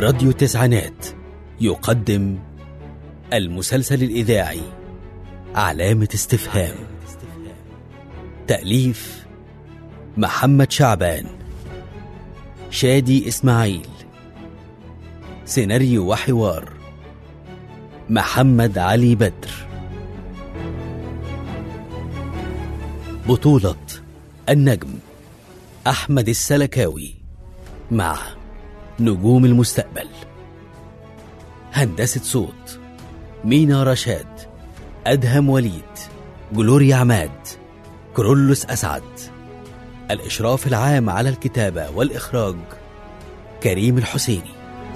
راديو تسعينات يقدم المسلسل الإذاعي علامة استفهام تأليف محمد شعبان شادي إسماعيل سيناريو وحوار محمد علي بدر بطولة النجم أحمد السلكاوي مع نجوم المستقبل هندسة صوت مينا رشاد أدهم وليد جلوريا عماد كرولوس أسعد الإشراف العام على الكتابة والإخراج كريم الحسيني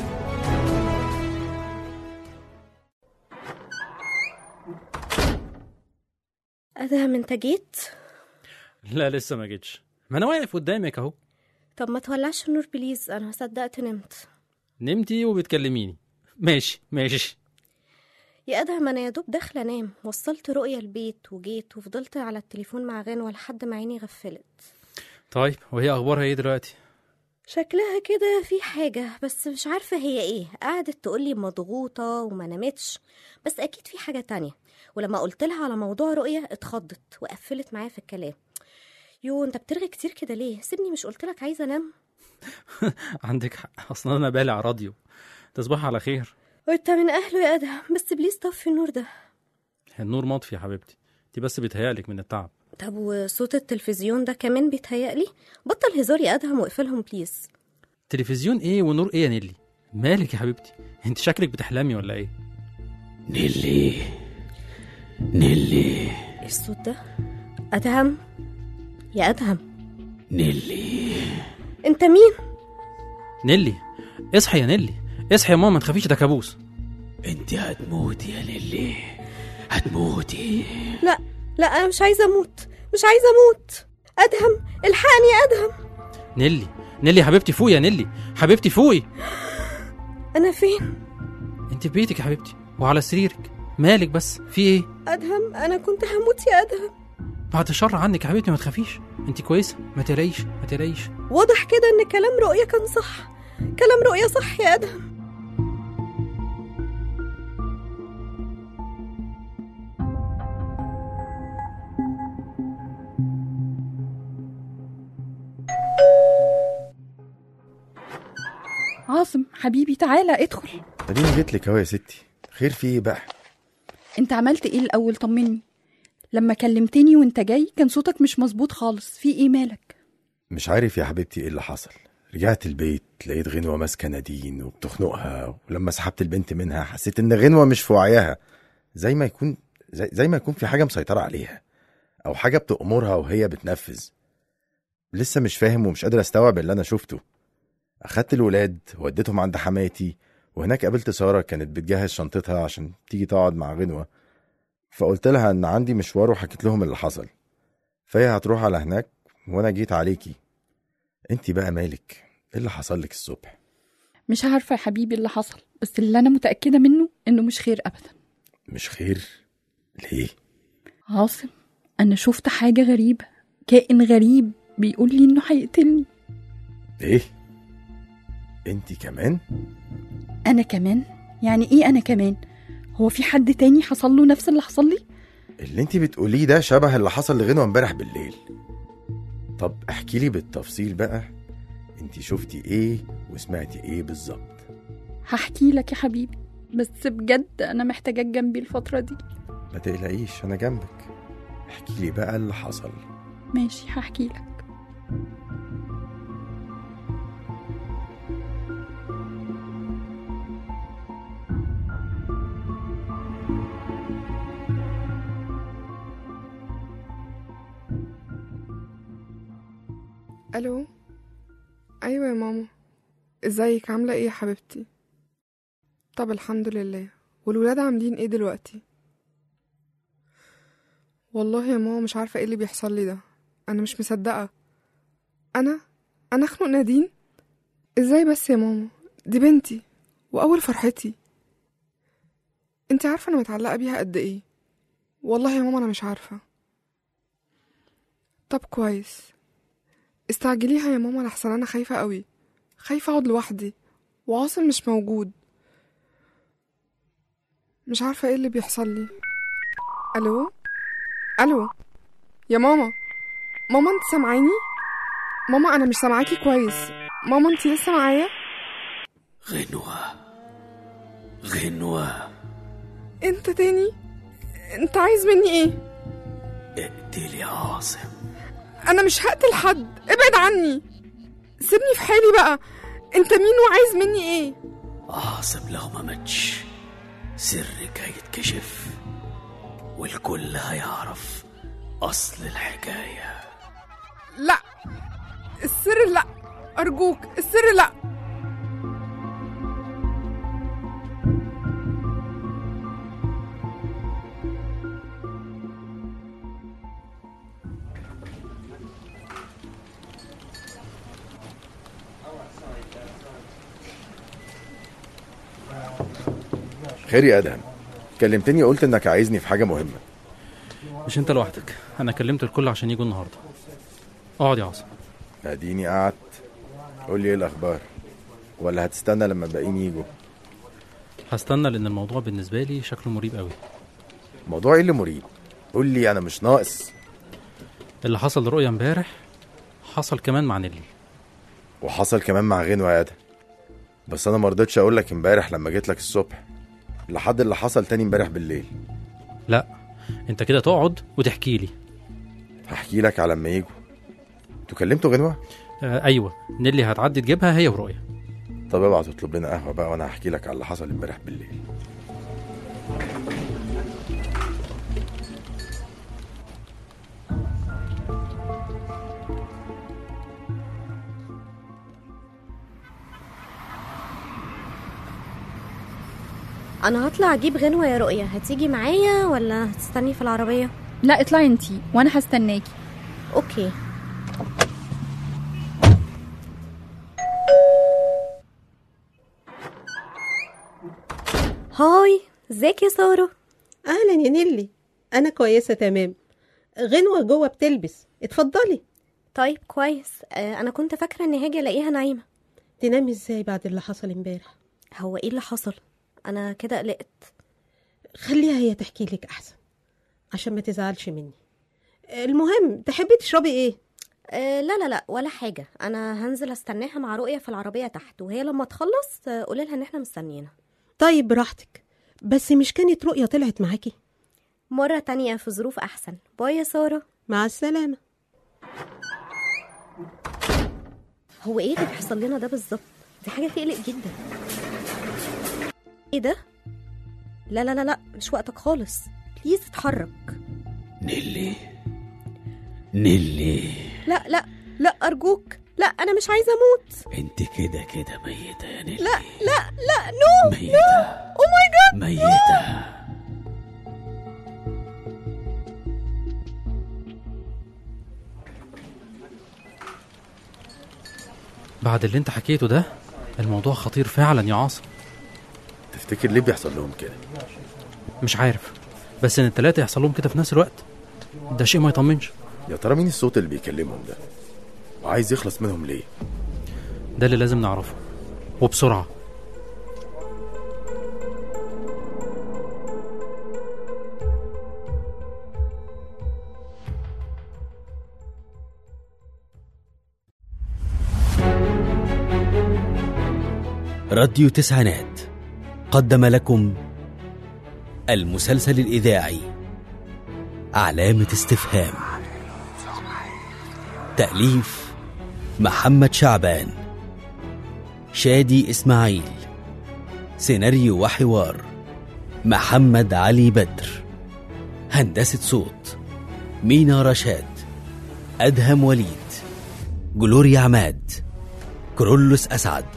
أدهم أنت جيت؟ لا لسه ما جيتش ما انا واقف قدامك اهو طب ما تولعش النور بليز أنا صدقت نمت نمتي وبتكلميني ماشي ماشي يا أدهم أنا يا دوب داخلة أنام وصلت رؤية البيت وجيت وفضلت على التليفون مع غنوة لحد ما عيني غفلت طيب وهي اخبارها ايه دلوقتي شكلها كده في حاجة بس مش عارفة هي ايه قعدت تقولي مضغوطة وما نامتش بس أكيد في حاجة تانية ولما قلت لها على موضوع رؤية اتخضت وقفلت معايا في الكلام يو انت بترغي كتير كده ليه سيبني مش قلت لك عايزة انام عندك حق اصلا انا بالع راديو تصبح على خير وانت من اهله يا ادهم بس بليز طفي النور ده النور مطفي يا حبيبتي انت بس بيتهيألك من التعب طب وصوت التلفزيون ده كمان بيتهيألي بطل هزار يا ادهم واقفلهم بليز تلفزيون ايه ونور ايه يا نيلي مالك يا حبيبتي انت شكلك بتحلمي ولا ايه نيلي نيلي ايه الصوت ده ادهم يا ادهم نيلي انت مين نيلي اصحي يا نيلي اصحي يا ماما ما تخافيش ده كابوس انت هتموتي يا نيلي هتموتي لا لا انا مش عايزه اموت مش عايزه اموت ادهم الحقني يا ادهم نيلي نيلي يا حبيبتي فوقي يا نيلي حبيبتي فوقي انا فين انت في بيتك يا حبيبتي وعلى سريرك مالك بس في ايه ادهم انا كنت هموت يا ادهم بعد الشر عنك يا حبيبتي ما تخافيش انت كويسه ما تقلقيش ما تقلقيش واضح كده ان كلام رؤية كان صح كلام رؤية صح يا ادهم عاصم حبيبي تعالى ادخل اديني جيت لك اهو يا ستي خير في ايه بقى انت عملت ايه الاول طمني لما كلمتني وانت جاي كان صوتك مش مظبوط خالص في ايه مالك مش عارف يا حبيبتي ايه اللي حصل رجعت البيت لقيت غنوة ماسكة نادين وبتخنقها ولما سحبت البنت منها حسيت ان غنوة مش في وعيها زي ما يكون زي, زي ما يكون في حاجة مسيطرة عليها او حاجة بتأمرها وهي بتنفذ لسه مش فاهم ومش قادر استوعب اللي انا شفته اخدت الولاد وديتهم عند حماتي وهناك قابلت سارة كانت بتجهز شنطتها عشان تيجي تقعد مع غنوة فقلت لها ان عندي مشوار وحكيت لهم اللي حصل فهي هتروح على هناك وانا جيت عليكي انت بقى مالك ايه اللي حصل لك الصبح مش عارفه يا حبيبي اللي حصل بس اللي انا متاكده منه انه مش خير ابدا مش خير ليه عاصم انا شفت حاجه غريبه كائن غريب بيقول لي انه هيقتلني ايه انت كمان انا كمان يعني ايه انا كمان هو في حد تاني حصل له نفس اللي حصل لي اللي انت بتقوليه ده شبه اللي حصل لغنوة امبارح بالليل طب احكي لي بالتفصيل بقى انت شفتي ايه وسمعتي ايه بالظبط هحكي لك يا حبيبي بس بجد انا محتاجاك جنبي الفتره دي ما تقلقيش انا جنبك احكي لي بقى اللي حصل ماشي هحكي لك الو ايوه يا ماما ازيك عامله ايه يا حبيبتي طب الحمد لله والولاد عاملين ايه دلوقتي والله يا ماما مش عارفه ايه اللي بيحصل لي ده انا مش مصدقه انا انا اخنق نادين ازاي بس يا ماما دي بنتي واول فرحتي انت عارفه انا متعلقه بيها قد ايه والله يا ماما انا مش عارفه طب كويس استعجليها يا ماما لحسن انا خايفه قوي خايفه اقعد لوحدي وعاصم مش موجود مش عارفة ايه اللي بيحصل لي الو الو يا ماما ماما انت سامعاني ماما انا مش سامعاكي كويس ماما انت لسه معايا غنوة غنوة انت تاني انت عايز مني ايه اقتلي عاصم انا مش هقتل حد ابعد عني سيبني في حالي بقى انت مين وعايز مني ايه عاصم لو ما ماتش سرك هيتكشف والكل هيعرف أصل الحكاية لا السر لا ارجوك السر لا خير يا ادهم كلمتني قلت انك عايزني في حاجه مهمه مش انت لوحدك انا كلمت الكل عشان يجوا النهارده اقعد يا عاصم اديني قعدت قول لي ايه الاخبار ولا هتستنى لما الباقيين يجوا هستنى لان الموضوع بالنسبه لي شكله مريب قوي موضوع ايه اللي مريب قول لي انا مش ناقص اللي حصل لرؤيا امبارح حصل كمان مع نيلي وحصل كمان مع غنوة يا ادهم بس انا ما رضيتش اقول لك امبارح لما جيت لك الصبح لحد اللي حصل تاني امبارح بالليل لا انت كده تقعد وتحكي لي هحكي لك على لما يجوا انتوا كلمتوا غنوة آه ايوه نيلي هتعدي تجيبها هي ورؤيا طب ابعت اطلب لنا قهوه بقى وانا هحكي لك على اللي حصل امبارح بالليل انا هطلع اجيب غنوة يا رؤية هتيجي معايا ولا هتستني في العربية لا اطلعي انتي وانا هستناكي اوكي هاي ازيك يا سارة اهلا يا نيلي انا كويسه تمام غنوه جوه بتلبس اتفضلي طيب كويس آه انا كنت فاكرة اني هاجي الاقيها نايمة تنامي ازاي بعد اللي حصل امبارح هو ايه اللي حصل انا كده قلقت خليها هي تحكي لك احسن عشان ما تزعلش مني المهم تحبي تشربي ايه آه لا لا لا ولا حاجة أنا هنزل استناها مع رؤية في العربية تحت وهي لما تخلص آه، قولي لها إن إحنا مستنيينها طيب براحتك بس مش كانت رؤيه طلعت معاكي مرة تانية في ظروف أحسن باي يا سارة مع السلامه هو إيه اللي بيحصل لنا ده بالظبط دي حاجة تقلق جدا إيه ده لا لا لا لا مش وقتك خالص بليز اتحرك نيلي نيلي لا لا لا أرجوك لا أنا مش عايزة أموت انت كده كده ميتة يا نيلي لا لا لا نو ميتة أو ماي جاد ميتة بعد اللي انت حكيته ده الموضوع خطير فعلا يا عاصم تفتكر ليه بيحصل لهم كده مش عارف بس ان التلاتة يحصل لهم كده في نفس الوقت ده شيء ما يطمنش يا ترى مين الصوت اللي بيكلمهم ده وعايز يخلص منهم ليه ده اللي لازم نعرفه وبسرعة راديو تسعينات قدم لكم المسلسل الإذاعي علامة استفهام تأليف محمد شعبان شادي إسماعيل سيناريو وحوار محمد علي بدر هندسة صوت مينا رشاد أدهم وليد جلوريا عماد كرولوس أسعد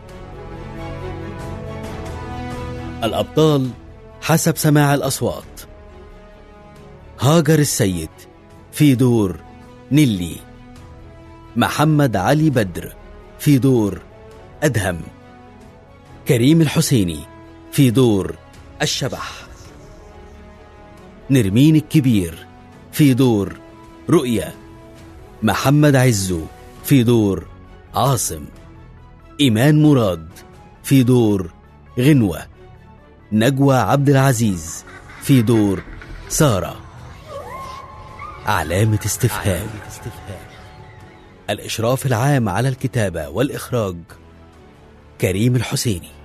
الأبطال حسب سماع الأصوات هاجر السيد في دور نيلي محمد علي بدر في دور أدهم كريم الحسيني في دور الشبح نرمين الكبير في دور رؤيا محمد عزو في دور عاصم إيمان مراد في دور غنوة نجوى عبد العزيز في دور سارة علامة استفهام الإشراف العام على الكتابة والإخراج كريم الحسيني